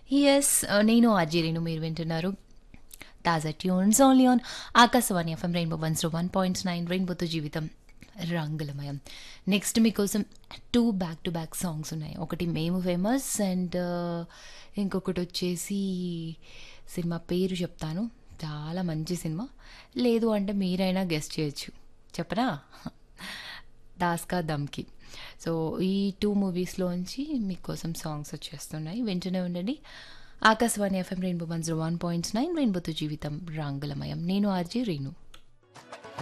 yes నేను RG Renu మీరు వింటున్నారు తాజా tunes only on Akashvani FM Rainbow one zero one point nine రెయిన్బోతో జీవితం రంగులమయం నెక్స్ట్ మీకోసం two back to back songs ఉన్నాయి ఒకటి మేము ఫేమస్ అండ్ ఇంకొకటి వచ్చేసి సినిమా పేరు చెప్తాను చాలా మంచి సినిమా లేదు అంటే మీరైనా గెస్ట్ చేయొచ్చు చెప్పనా దాస్కా దమ్కి సో ఈ టూ మూవీస్లోంచి మీకోసం సాంగ్స్ వచ్చేస్తున్నాయి వింటూనే ఉండండి Akashvani FM Rainbow one zero one points nine రెయిన్బోతో జీవితం రంగులమయం నేను ఆర్జీ రేణు